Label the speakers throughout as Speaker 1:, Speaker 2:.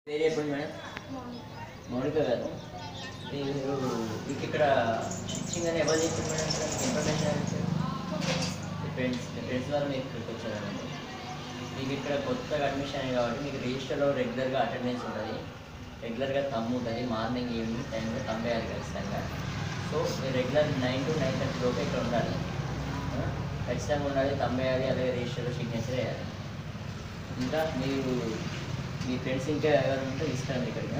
Speaker 1: పేరు చెప్పండి మేడం మౌనిక గారు మీరు మీకు ఇక్కడ స్టిచ్చింగ్ అని ఎవరు చేస్తారు మేడం ఇక్కడ మీకు ఇన్ఫర్మేషన్ ఎవరు ఇచ్చారు మీ ఫ్రెండ్స్ మీ ఫ్రెండ్స్ ద్వారా మీకు ఇక్కడికి వచ్చారండి మీకు ఇక్కడ కొత్తగా అడ్మిషన్ అయ్యింది కాబట్టి మీకు రిజిస్టర్లో రెగ్యులర్గా అటెండెన్స్ ఉంటుంది రెగ్యులర్గా తమ్ము ఉంటుంది మార్నింగ్ ఈవినింగ్ టైంలో తమ్ వేయాలి ఖచ్చితంగా సో మీరు regular nine to nine thirty లోపు ఇక్కడ ఉండాలి ఆ? ఖచ్చితంగా ఉండాలి తమ్ వేయాలి అలాగే రిజిస్టర్లో సిగ్నేచర్ వేయాలి ఇంకా మీరు మీ ఫ్రెండ్స్ ఇంకా ఎవరు ఉంటే తీసుకురండి ఇక్కడికి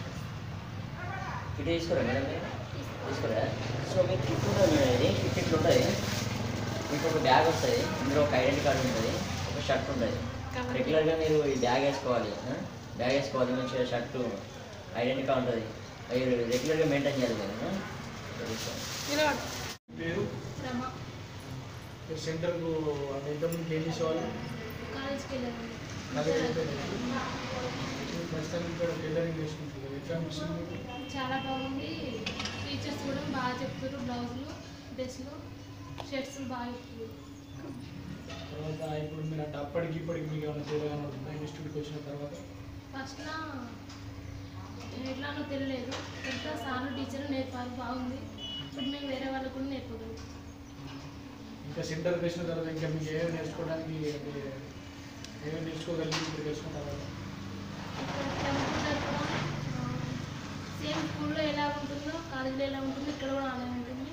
Speaker 1: కిట్ తీసుకోరా మేడం మీరు తీసుకోరా సో మీకు కిట్ ఉంటుంది మేడం ఇది కిట్ ఇట్లా ఉంటుంది మీకు ఒక బ్యాగ్ వస్తుంది ఇందులో ఒక ఐడెంటి కార్డు ఉంటుంది ఒక షర్ట్ ఉంటుంది రెగ్యులర్గా మీరు ఈ బ్యాగ్ వేసుకోవాలి ఆ? బ్యాగ్ వేసుకోవాలి మంచిగా షర్టు ఐడెంటి కార్డు ఉంటుంది మీరు రెగ్యులర్గా మెయింటైన్ చేయాలి మీరు ఆ? ఇక్కడ తీసుకోండి.
Speaker 2: పేరు
Speaker 3: రమ
Speaker 2: మీరు సెంటర్కు అంటే ఇంతకుముందు ఏం చేసేవాళ్ళు
Speaker 3: కాలేజ్కి వెళ్ళాను
Speaker 2: అదే మీరు ప్రస్తుతానికి ఇక్కడ టైలరింగ్ చేసుకుంటారు ఎట్లా అనిపిస్తుంది మీకు?
Speaker 3: చాలా బాగుంది టీచర్స్ కూడా బాగా చెప్తారు బ్లౌజులు డ్రెస్సులు షర్ట్స్ బాగా చెప్తారు
Speaker 2: తర్వాత ఇప్పుడు మీరు అంటే అప్పటికి ఇప్పటికి మీకు ఏమైనా తేడా కనబడుతుందా ఇన్స్టిట్యూట్కి వచ్చిన తర్వాత
Speaker 3: ఫస్ట్లో ఎట్లానో తెలియలేదు ఎంత సార్లు టీచర్ నేర్పారు బాగుంది ఇప్పుడు మేము వేరే వాళ్ళకు కూడా నేర్పగలుగుతాం
Speaker 2: ఇంకా సెంటర్కి వచ్చిన తర్వాత ఇంకా మీకు ఏమేమి నేర్చుకోవడానికి అంటే ఏమేమి నేర్చుకోగలిగి ఇక్కడికి వచ్చిన తర్వాత
Speaker 3: కంప్యూటర్ కూడా సేమ్ స్కూల్లో ఎలా ఉంటుందో కాలేజీలో ఎలా ఉంటుందో ఇక్కడ కూడా అలాగే ఉంటుంది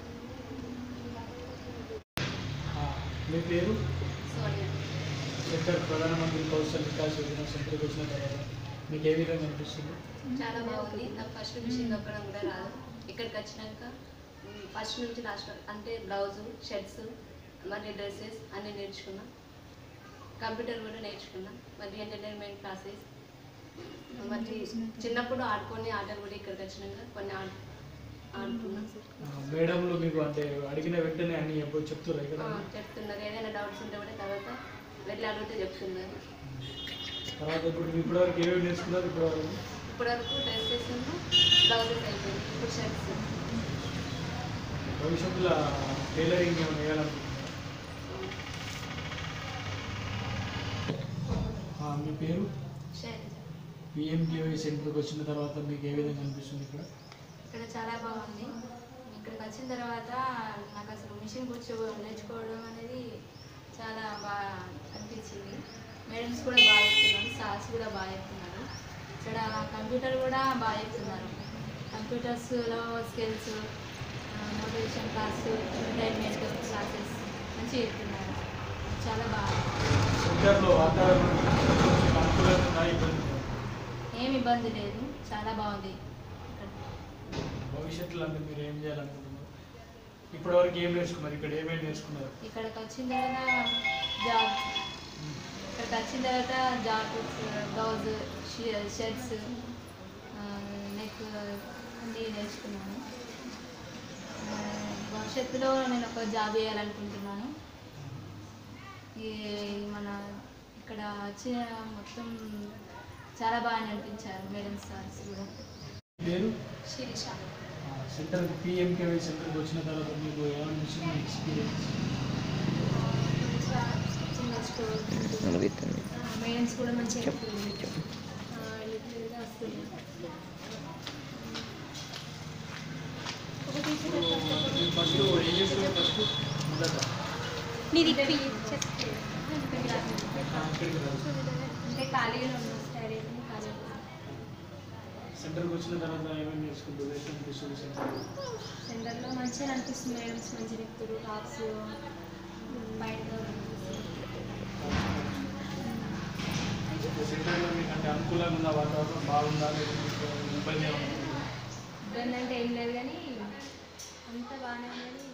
Speaker 2: ఆ, మీ పేరు
Speaker 4: సోనియా
Speaker 2: సెంటర్ ప్రధానమంత్రి కౌశల్ వికాస్ యోజన సెంటర్కి వచ్చిన తర్వాత మీకు ఏ విధంగా అనిపిస్తుంది
Speaker 4: చాలా బాగుంది నాకు ఫస్ట్ మిషన్ దొక్కడం కూడా రాదు ఇక్కడికి వచ్చినాక మ్, ఫస్ట్ నుంచి లాస్ట్ వరకు అంటే బ్లౌజు షర్ట్స్ మరి డ్రెస్సెస్ అన్నీ నేర్చుకున్నా కంప్యూటర్ కూడా నేర్చుకున్నా మరి ఎంటర్టైన్మెంట్ క్లాసెస్ మరి చిన్నప్పుడు ఆడుకొని ఆటలు కూడా ఇక్కడికి వచ్చినాక కొన్ని ఆడు ఆడుకున్నా
Speaker 2: ఆ, మేడంలు మీకు అంటే అడిగిన వెంటనే అన్ని ఎప్పుడు చెప్తున్నారు ఇక్కడ
Speaker 4: ఆ, చెప్తున్నారు ఏదైనా డౌట్స్ ఉంటే కూడా తర్వాత వెళ్ళి అడిగితే చెప్తున్నారు
Speaker 2: తర్వాత ఇప్పుడు ఇప్పటివరకు ఏమేమి నేర్చుకున్నారు ఇప్పటివరకు
Speaker 4: ఇప్పటివరకు డ్రెస్సెస్ బ్లౌజెస్ అయిపోయింది ఇప్పుడు షర్ట్స్
Speaker 2: భవిష్యత్తులో టైలరింగ్ ఏమైనా వేయాలనుకుంటున్నారు ఆ, మీ పేరు
Speaker 4: షర్ట్స్
Speaker 2: పిఎంకేవై సెంటర్కి వచ్చిన తర్వాత మీకు ఏ విధంగా అనిపిస్తుంది ఇక్కడ
Speaker 5: ఇక్కడ చాలా బాగుంది ఇక్కడికి వచ్చిన తర్వాత నాకు అసలు మిషన్ కూర్చో నేర్చుకోవడం అనేది చాలా బాగా అనిపించింది మేడమ్స్ కూడా బాగా చెప్తున్నారు సార్స్ కూడా బాగా చెప్తున్నారు ఇక్కడ కంప్యూటర్ కూడా బాగా చెప్తున్నారు కంప్యూటర్స్లో skills motivation class entertainment classes మంచిగా చెప్తున్నారు చాలా బాగా
Speaker 2: సెంటర్లో వాతావరణం మీకు అనుకూలంగా ఉందా, ఇబ్బంది ఉందా?
Speaker 5: ఏం ఇబ్బంది లేదు చాలా బాగుంది ఇక్కడ
Speaker 2: భవిష్యత్తులో అంటే మీరు ఏం చేయాలనుకుంటున్నారు ఇప్పటివరకు ఏం నేర్చుకున్నారు ఇక్కడ ఏమేమి నేర్చుకున్నారు
Speaker 5: ఇక్కడికి వచ్చిన తర్వాత జాబ్ ఇక్కడికి వచ్చిన తర్వాత జాబ్ బ్లౌజ్ షర్ట్స్ నెక్ అన్నీ నేర్చుకున్నాను ఆ, భవిష్యత్తులో నేను ఒక జాబ్ చేయాలనుకుంటున్నాను ఈ మన ఇక్కడ వచ్చిన మొత్తం చాలా బాగా నడిపించారు మేడం సార్స్ కూడా
Speaker 2: పేరు
Speaker 5: శిరీష
Speaker 2: ఆ, సెంటర్కి పిఎంకేవై సెంటర్కి వచ్చిన తర్వాత మీకు ఏమనిపిస్తుంది ఎక్స్పీరియన్స్
Speaker 5: నేర్చుకోవాలి మేడమ్స్ కూడా మంచిగా చెప్తుంది లిటరల్గా వస్తుంది ఒక టీచర్
Speaker 2: మీరు ఫస్ట్ ఏం చేస్తున్నారు ఫస్ట్ మొదట
Speaker 5: నీది
Speaker 2: ఆ, ఇక్కడికి రాదు
Speaker 5: అంటే ఖాళీగా ఉన్న స్టడీ ఖాళీగా
Speaker 2: సెంటర్కి వచ్చిన తర్వాత ఏమేమి నేర్చుకుంటారు ఎట్లా అనిపిస్తుంది సెంటర్
Speaker 5: సెంటర్లో మంచిగా అనిపిస్తుంది మేడమ్స్ మంచిగా చెప్తారు టాప్స్ బయట
Speaker 2: సెంటర్లో మీకు అంటే అనుకూలంగా ఉన్న వాతావరణం బాగుందా లేకపోతే మీకు ఇబ్బంది ఏమైనా ఉందా?
Speaker 5: ఇబ్బంది అంటే ఏం లేదు కానీ అంత బాగానే ఉంది